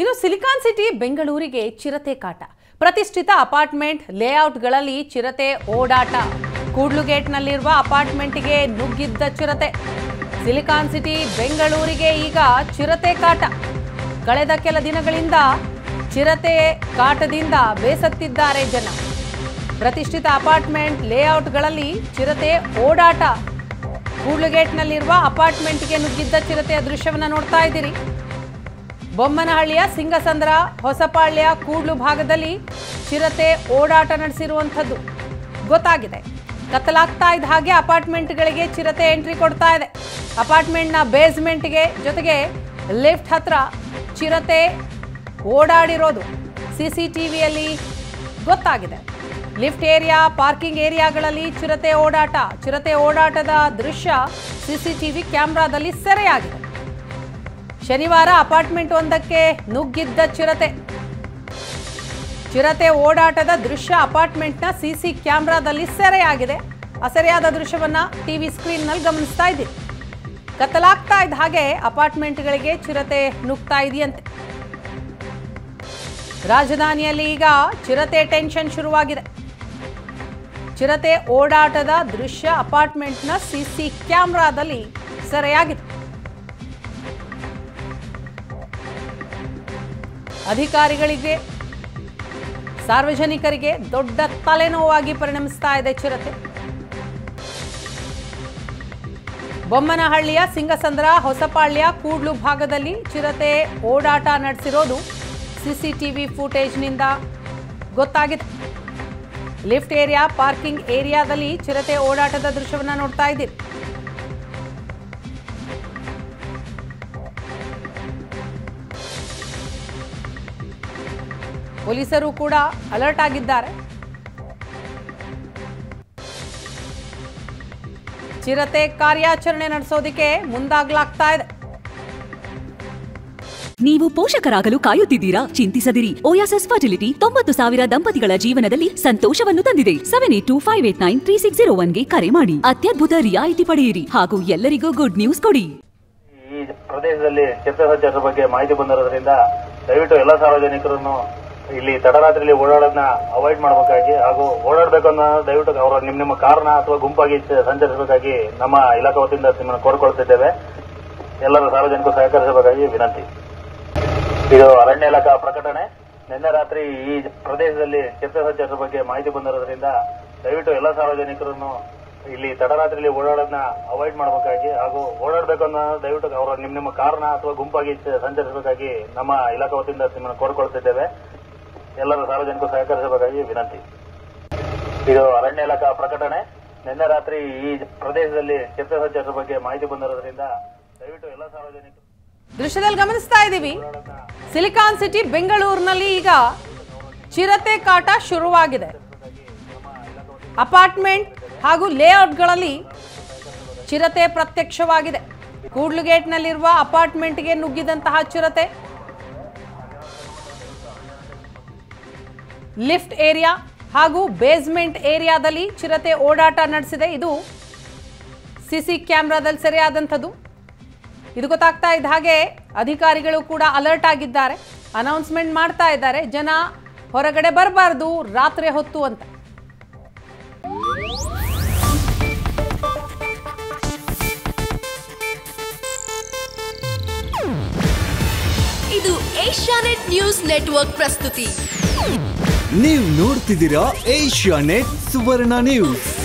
ಇನ್ನು silicon city ಬೆಂಗಳೂರಿಗೆ ಚಿರತೆ ಕಾಟ ಪ್ರತಿಷ್ಠಿತ ಅಪಾರ್ಟ್ಮೆಂಟ್ ಲೇಔಟ್ಗಳಲ್ಲಿ ಚಿರತೆ ಓಡಾಟ ಕೂಡ್ಲುಗೇಟ್ನಲ್ಲಿರುವ ಅಪಾರ್ಟ್ಮೆಂಟ್ಗೆ ನುಗ್ಗಿದ್ದ ಚಿರತೆ ಸಿಲಿಕಾನ್ ಸಿಟಿ ಬೆಂಗಳೂರಿಗೆ ಈಗ ಚಿರತೆ ಕಾಟ ಕಳೆದ ಕೆಲ ದಿನಗಳಿಂದ ಚಿರತೆ ಕಾಟದಿಂದ ಬೇಸತ್ತಿದ್ದಾರೆ ಜನ ಪ್ರತಿಷ್ಠಿತ ಅಪಾರ್ಟ್ಮೆಂಟ್ ಲೇಔಟ್ಗಳಲ್ಲಿ ಚಿರತೆ ಓಡಾಟ ಕೂಡ್ಲುಗೇಟ್ನಲ್ಲಿರುವ ಅಪಾರ್ಟ್ಮೆಂಟ್ಗೆ ನುಗ್ಗಿದ್ದ ಚಿರತೆಯ ದೃಶ್ಯವನ್ನು ನೋಡ್ತಾ ಇದ್ದೀರಿ ಬೊಮ್ಮನಹಳ್ಳಿಯ ಸಿಂಗಸಂದ್ರ ಹೊಸಪಾಳ್ಯ ಕೂಡ್ಲು ಭಾಗದಲ್ಲಿ ಚಿರತೆ ಓಡಾಟ ನಡೆಸಿರುವಂಥದ್ದು ಗೊತ್ತಾಗಿದೆ ಕತ್ತಲಾಗ್ತಾ ಇದ್ದ ಹಾಗೆ ಅಪಾರ್ಟ್ಮೆಂಟ್ಗಳಿಗೆ ಚಿರತೆ ಎಂಟ್ರಿ ಕೊಡ್ತಾ ಇದೆ ಅಪಾರ್ಟ್ಮೆಂಟ್ನ ಬೇಸ್ಮೆಂಟ್ಗೆ ಜೊತೆಗೆ ಲಿಫ್ಟ್ ಹತ್ರ ಚಿರತೆ ಓಡಾಡಿರೋದು ಸಿ ಸಿ ಟಿ ವಿಯಲ್ಲಿ ಗೊತ್ತಾಗಿದೆ ಲಿಫ್ಟ್ ಏರಿಯಾ ಪಾರ್ಕಿಂಗ್ ಏರಿಯಾಗಳಲ್ಲಿ ಚಿರತೆ ಓಡಾಟ ಚಿರತೆ ಓಡಾಟದ ದೃಶ್ಯ ಸಿಸಿಟಿವಿ ಕ್ಯಾಮೆರಾದಲ್ಲಿ ಸೆರೆಯಾಗಿದೆ ಶನಿವಾರ ಅಪಾರ್ಟ್ಮೆಂಟ್ ಒಂದಕ್ಕೆ ನುಗ್ಗಿದ್ದ ಚಿರತೆ ಚಿರತೆ ಓಡಾಟದ ದೃಶ್ಯ ಅಪಾರ್ಟ್ಮೆಂಟ್ನ ಸಿಸಿ ಕ್ಯಾಮೆರಾದಲ್ಲಿ ಸೆರೆಯಾಗಿದೆ ಆ ಸೆರೆಯಾದ ದೃಶ್ಯವನ್ನ ಟಿವಿ ಸ್ಕ್ರೀನ್ನಲ್ಲಿ ಗಮನಿಸ್ತಾ ಇದ್ದೀವಿ ಕತ್ತಲಾಗ್ತಾ ಇದ್ದ ಹಾಗೆ ಅಪಾರ್ಟ್ಮೆಂಟ್ಗಳಿಗೆ ಚಿರತೆ ನುಗ್ತಾ ಇದೆಯಂತೆ ರಾಜಧಾನಿಯಲ್ಲಿ ಈಗ ಚಿರತೆ ಟೆನ್ಷನ್ ಶುರುವಾಗಿದೆ ಚಿರತೆ ಓಡಾಟದ ದೃಶ್ಯ ಅಪಾರ್ಟ್ಮೆಂಟ್ನ ಸಿಸಿ ಕ್ಯಾಮೆರಾದಲ್ಲಿ ಸೆರೆಯಾಗಿದೆ ಅಧಿಕಾರಿಗಳಿಗೆ ಸಾರ್ವಜನಿಕರಿಗೆ ದೊಡ್ಡ ತಲೆನೋವಾಗಿ ಪರಿಣಮಿಸ್ತಾ ಇದೆ ಚಿರತೆ ಬೊಮ್ಮನಹಳ್ಳಿಯ ಸಿಂಗಸಂದ್ರ ಹೊಸಪಾಳ್ಯ ಕೂಡ್ಲು ಭಾಗದಲ್ಲಿ ಚಿರತೆ ಓಡಾಟ ನಡೆಸಿರೋದು ಸಿಸಿಟಿವಿ ಫುಟೇಜ್ನಿಂದ ಗೊತ್ತಾಗಿದೆ ಲಿಫ್ಟ್ ಏರಿಯಾ ಪಾರ್ಕಿಂಗ್ ಏರಿಯಾದಲ್ಲಿ ಚಿರತೆ ಓಡಾಟದ ದೃಶ್ಯವನ್ನ ನೋಡ್ತಾ ಇದ್ದೀರಿ ಪೊಲೀಸರು ಕೂಡ ಅಲರ್ಟ್ ಆಗಿದ್ದಾರೆ ಚಿರತೆ ಕಾರ್ಯಾಚರಣೆ ನಡೆಸೋದಕ್ಕೆ ಮುಂದಾಗ್ಲಾಗ್ತಾ ಇದೆ ನೀವು ಪೋಷಕರಾಗಲು ಕಾಯುತ್ತಿದ್ದೀರಾ ಚಿಂತಿಸದಿರಿ ಓಯಾಸಸ್ ಫರ್ಟಿಲಿಟಿ ತೊಂಬತ್ತು ಸಾವಿರ ದಂಪತಿಗಳ ಜೀವನದಲ್ಲಿ ಸಂತೋಷವನ್ನು ತಂದಿದೆ seven eight two five eight nine three six zero ಒನ್ಗೆ ಕರೆ ಮಾಡಿ ಅತ್ಯದ್ಭುತ ರಿಯಾಯಿತಿ ಪಡೆಯಿರಿ ಹಾಗೂ ಎಲ್ಲರಿಗೂ ಗುಡ್ ನ್ಯೂಸ್ ಕೊಡಿ ಈ ಪ್ರದೇಶದಲ್ಲಿ ಚಿರತೆ ಸಂಚಾರದ ಬಗ್ಗೆ ಮಾಹಿತಿ ಬಂದಿರೋದ್ರಿಂದ ದಯವಿಟ್ಟು ಎಲ್ಲ ಸಾರ್ವಜನಿಕರನ್ನು ಇಲ್ಲಿ ತಡರಾತ್ರಿಯಲ್ಲಿ ಓಡಾಡೋದನ್ನ ಅವಾಯ್ಡ್ ಮಾಡಬೇಕಾಗಿ ಹಾಗೂ ಓಡಾಡಬೇಕು ಅನ್ನೋ ದಯವಿಟ್ಟು ಅವರ ನಿಮ್ಮ ನಿಮ್ಮ ಕಾರಣ ಅಥವಾ ಗುಂಪಾಗಿ ಚ- ಸಂಚರಿಸಬೇಕಾಗಿ ನಮ್ಮ ಇಲಾಖೆ ವತಿಯಿಂದ ನಿಮ್ಮನ್ನು ಕೋರ್ಕೊಳ್ತಿದ್ದೇವೆ ಎಲ್ಲರೂ ಸಾರ್ವಜನಿಕರು ಸಹಕರಿಸಬೇಕಾಗಿ ವಿನಂತಿ ಇದು ಅರಣ್ಯ ಇಲಾಖಾ ಪ್ರಕಟಣೆ ನಿನ್ನೆ ರಾತ್ರಿ ಈ ಪ್ರದೇಶದಲ್ಲಿ ಚಿರತೆ ಸಂಚಾರದ ಬಗ್ಗೆ ಮಾಹಿತಿ ಬಂದಿರೋದ್ರಿಂದ ದಯವಿಟ್ಟು ಎಲ್ಲ ಸಾರ್ವಜನಿಕರನ್ನು ಇಲ್ಲಿ ತಡರಾತ್ರಿಯಲ್ಲಿ ಓಡಾಡೋದನ್ನ ಅವಾಯ್ಡ್ ಮಾಡಬೇಕಾಗಿ ಹಾಗೂ ಓಡಾಡಬೇಕು ಅನ್ನೋ ದಯವಿಟ್ಟು ಅವರ ನಿಮ್ಮ ನಿಮ್ಮ ಕಾರಣ ಅಥವಾ ಗುಂಪಾಗಿ ಚ- ಸಂಚರಿಸಬೇಕಾಗಿ ನಮ್ಮ ಇಲಾಖೆ ವತಿಯಿಂದ ನಿಮ್ಮನ್ನು ಕೋರ್ಕೊಳ್ತಿದ್ದೇವೆ ಎಲ್ಲರೂ ಸಾರ್ವಜನಿಕರು ಸಹಕರಿಸಬೇಕಾಗಿ ವಿನಂತಿ ಇದು ಅರಣ್ಯ ಇಲಾಖಾ ಪ್ರಕಟಣೆ ನಿನ್ನೆ ರಾತ್ರಿ ಈ ಪ್ರದೇಶದಲ್ಲಿ ಚಿರತೆ ಸಂಚಾರದ ಬಗ್ಗೆ ಮಾಹಿತಿ ಬಂದಿರೋದ್ರಿಂದ ದಯವಿಟ್ಟು ಎಲ್ಲ ಸಾರ್ವಜನಿಕರು ದೃಶ್ಯದಲ್ಲಿ ಗಮನಿಸ್ತಾ ಇದ್ದೀವಿ ಸಿಲಿಕಾನ್ ಸಿಟಿ ಬೆಂಗಳೂರಿನಲ್ಲಿ ಈಗ ಚಿರತೆ ಕಾಟ ಶುರುವಾಗಿದೆ ಅಪಾರ್ಟ್ಮೆಂಟ್ ಹಾಗೂ ಲೇಔಟ್ಗಳಲ್ಲಿ ಚಿರತೆ ಪ್ರತ್ಯಕ್ಷವಾಗಿದೆ ಕೂಡ್ಲುಗೇಟ್ನಲ್ಲಿರುವ ಅಪಾರ್ಟ್ಮೆಂಟ್ಗೆ ನುಗ್ಗಿದಂತಹ ಚಿರತೆ ಲಿಫ್ಟ್ ಏರಿಯಾ ಹಾಗೂ ಬೇಸ್ಮೆಂಟ್ ಏರಿಯಾದಲ್ಲಿ ಚಿರತೆ ಓಡಾಟ ನಡೆಸಿದೆ ಇದು ಸಿಸಿ ಕ್ಯಾಮ್ರಾದಲ್ಲಿ ಸೆರೆಯಾದಂಥದ್ದು ಇದು ಗೊತ್ತಾಗ್ತಾ ಇದ್ದ ಹಾಗೆ ಅಧಿಕಾರಿಗಳು ಕೂಡ ಅಲರ್ಟ್ ಆಗಿದ್ದಾರೆ ಅನೌನ್ಸ್ಮೆಂಟ್ ಮಾಡ್ತಾ ಇದ್ದಾರೆ ಜನ ಹೊರಗಡೆ ಬರಬಾರ್ದು ರಾತ್ರಿ ಹೊತ್ತು ಅಂತ ಇದು ಏಷ್ಯಾನೆಟ್ ನ್ಯೂಸ್ ನೆಟ್ವರ್ಕ್ ಪ್ರಸ್ತುತಿ ನೀವು ನೋಡ್ತಿದ್ದೀರಾ ಏಷ್ಯಾ ನೆಟ್ ಸುವರ್ಣ ನ್ಯೂಸ್